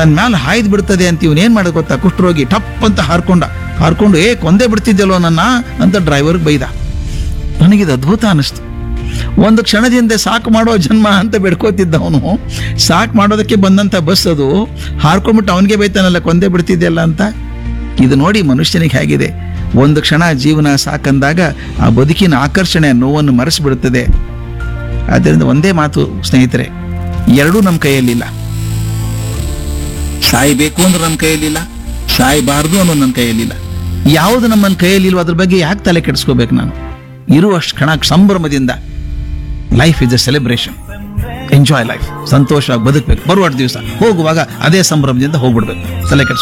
ತನ್ನ ಮ್ಯಾಲ ಹಾಯ್ದು ಬಿಡ್ತದೆ ಅಂತ ಇವನೇನ್ ಮಾಡೋದು ಗೊತ್ತಾ ಕುಷ್ಠರೋಗಿ ಟಪ್ ಅಂತ ಹಾರ್ಕೊಂಡ ಹಾರ್ಕೊಂಡು ಏ ಕೊಂದೇ ಬಿಡ್ತಿದ್ದಲ್ಲೋ ನನ್ನ ಅಂತ ಡ್ರೈವರ್ಗೆ ಬೈದ ನನಗಿದು ಅದ್ಭುತ ಅನಿಸ್ತು ಒಂದು ಕ್ಷಣದಿಂದ ಸಾಕು ಮಾಡೋ ಜನ್ಮ ಅಂತ ಬೇಡ್ಕೋತಿದ್ದ ಅವನು ಸಾಕು ಮಾಡೋದಕ್ಕೆ ಬಂದಂತ ಬಸ್ ಅದು ಹಾರ್ಕೊಂಡ್ಬಿಟ್ಟು ಅವನಿಗೆ ಬೈತಾನಲ್ಲ ಕೊಂದೇ ಬಿಡ್ತಿದ್ದೆಲ್ಲ ಅಂತ ಇದು ನೋಡಿ ಮನುಷ್ಯನಿಗೆ ಹೇಗಿದೆ ಒಂದು ಕ್ಷಣ ಜೀವನ ಸಾಕಂದಾಗ ಆ ಬದುಕಿನ ಆಕರ್ಷಣೆ ನೋವನ್ನು ಮರೆಸಿಬಿಡುತ್ತದೆ ಆದ್ದರಿಂದ ಒಂದೇ ಮಾತು ಸ್ನೇಹಿತರೆ ಎರಡೂ ನಮ್ಮ ಕೈಯಲ್ಲಿಲ್ಲ ಸಾಯ್ಬೇಕು ಅಂದ್ರೆ ನಮ್ಮ ಕೈಯಲ್ಲಿಲ್ಲ ಸಾಯಬಾರ್ದು ಅನ್ನೋದು ನನ್ನ ಕೈಯಲ್ಲಿಲ್ಲ ಯಾವುದು ನಮ್ಮ ಕೈಯಲ್ಲಿಲ್ವೋ ಅದ್ರ ಬಗ್ಗೆ ಯಾಕೆ ತಲೆ ಕೆಡಿಸ್ಕೋಬೇಕು ನಾನು ಇರುವಷ್ಟು ಕ್ಷಣ ಸಂಭ್ರಮದಿಂದ life is a celebration enjoy life ಸಂತೋಷವಾಗಿ ಬದುಕಬೇಕು ಬರುವಾಟ ದಿವಸ ಹೋಗುವಾಗ ಅದೇ ಸಂಭ್ರಮದಿಂದ ಹೋಗ್ಬಿಡ್ಬೇಕು ತಲೆ ಕೆಡಿಸ್ಕೊ